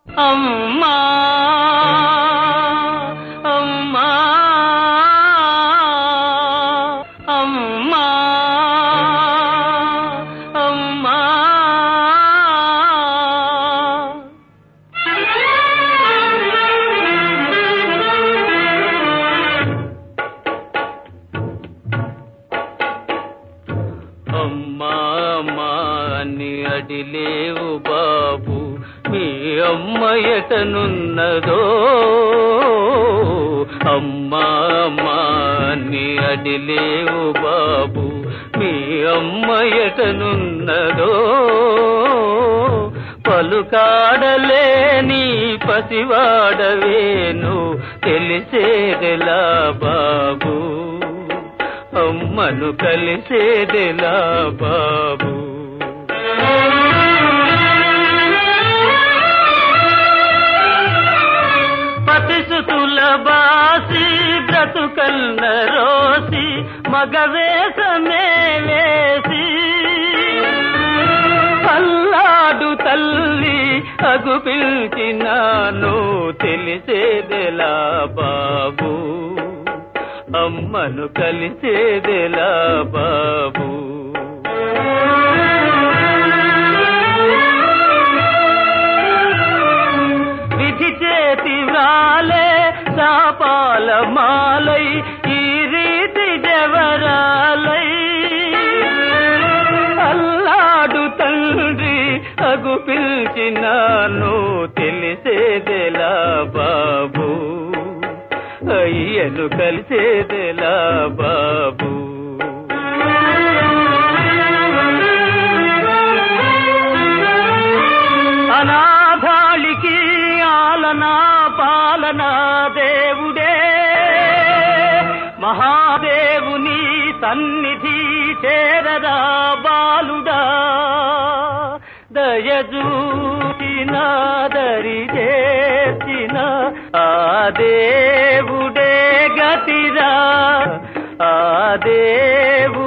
అమ్మా అమ్మా అమ్మా అమ్మా అమ్మా అమ్మా అని అడిలేవు బాబు మీ అమ్మ ఎటనున్నదో అమ్మా అమ్మా అని అడిలేవు బాబు మీ అమ్మ ఎటనున్నదో పలుకాడలేని పసివాడవేను తెలిసేదెలా బాబు అమ్మను కలిసేదెలా బాబు పతిసుతుల బాసి బ్రతుకన్న రోసి మగవేషమే వేసి అల్లాడు తల్లి అగు పిలిచినాను తెలిసేదెలా బాబు అమ్మను కలిసేదెలా బాబు విధి చేతి వ్రాలే శాపాల మాలై ఈ రీతి జవరాలై అల్లాడు తండ్రి అగు పిలిచినాను తెలిసేదెలా బాబు అయ్యను కలిసేదెలా బాబు అనాథాళికి ఆలనా పాలన దేవుడే మహాదేవుని సన్నిధి చేరదా బాలుడా దయజూచిన దరి చేసిన ఆ దేవుడే గతిరా ఆ దేవు